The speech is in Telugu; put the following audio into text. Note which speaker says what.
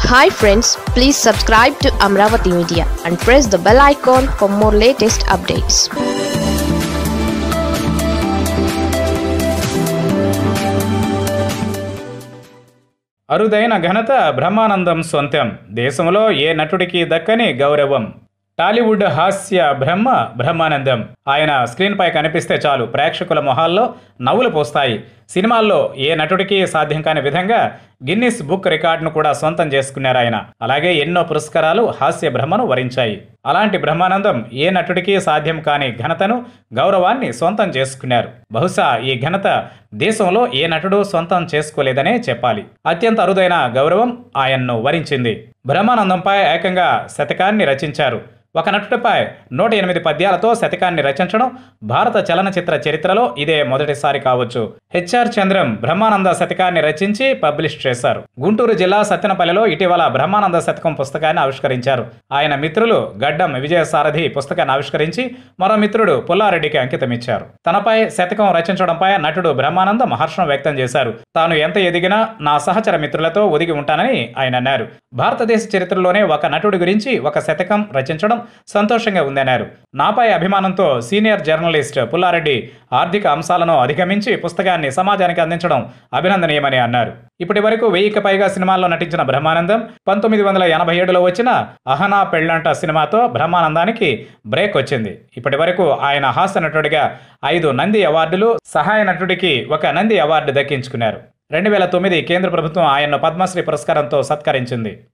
Speaker 1: hi friends please subscribe to Amaravati media and press the bell icon for more latest updates
Speaker 2: అరుదైన ఘనత బ్రహ్మానందం సొంతం దేశంలో ఏ నటుడికి దక్కని గౌరవం టాలీవుడ్ హాస్య బ్రహ్మ బ్రహ్మానందం ఆయన స్క్రీన్పై కనిపిస్తే చాలు ప్రేక్షకుల మొహాల్లో నవ్వులు పోస్తాయి సినిమాల్లో ఏ నటుడికి సాధ్యం కాని విధంగా గిన్నిస్ బుక్ రికార్డును కూడా సొంతం చేసుకున్నారు ఆయన అలాగే ఎన్నో పురస్కారాలు హాస్య బ్రహ్మను వరించాయి అలాంటి బ్రహ్మానందం ఏ నటుడికి సాధ్యం కాని ఘనతను గౌరవాన్ని సొంతం చేసుకున్నారు బహుశా ఈ ఘనత దేశంలో ఏ నటుడు సొంతం చేసుకోలేదనే చెప్పాలి అత్యంత అరుదైన గౌరవం ఆయన్ను వరించింది బ్రహ్మానందంపై ఏకంగా శతకాన్ని రచించారు ఒక నటుడిపై నూట ఎనిమిది పద్యాలతో శతకాన్ని రచించడం భారత చలనచిత్ర చరిత్రలో ఇదే మొదటిసారి కావచ్చు హెచ్ఆర్ చంద్రం బ్రహ్మానంద శతకాన్ని రచించి పబ్లిష్ చేశారు గుంటూరు జిల్లా సత్తెనపల్లిలో ఇటీవల బ్రహ్మానంద శతకం పుస్తకాన్ని ఆవిష్కరించారు ఆయన మిత్రులు గడ్డం విజయసారథి పుస్తకాన్ని ఆవిష్కరించి మరో మిత్రుడు పుల్లారెడ్డికి అంకితమిచ్చారు తనపై శతకం రచించడంపై నటుడు బ్రహ్మానందం హర్షం వ్యక్తం చేశారు తాను ఎంత ఎదిగినా నా సహచర మిత్రులతో ఒదిగి ఉంటానని ఆయన అన్నారు భారతదేశ చరిత్రలోనే ఒక నటుడి గురించి ఒక శతకం రచించడం సంతోషంగా ఉందన్నారు నాపై అభిమానంతో సీనియర్ జర్నలిస్ట్ పుల్లారెడ్డి ఆర్థిక అంశాలను అధిగమించి పుస్తకాన్ని సమాజానికి అందించడం అభినందనీయమని అన్నారు ఇప్పటి వరకు వెయ్యికి పైగా సినిమాల్లో నటించిన బ్రహ్మానందం పంతొమ్మిది వందల ఎనభై ఏడులో వచ్చిన అహనా పెళ్ళంట సినిమాతో బ్రహ్మానందానికి బ్రేక్ వచ్చింది ఇప్పటి వరకు ఆయన హాస్య నటుడిగా ఐదు నంది అవార్డులు సహాయ నటుడికి ఒక నంది అవార్డు దక్కించుకున్నారు రెండు వేల తొమ్మిది కేంద్ర ప్రభుత్వం ఆయన్ను పద్మశ్రీ పురస్కారంతో సత్కరించింది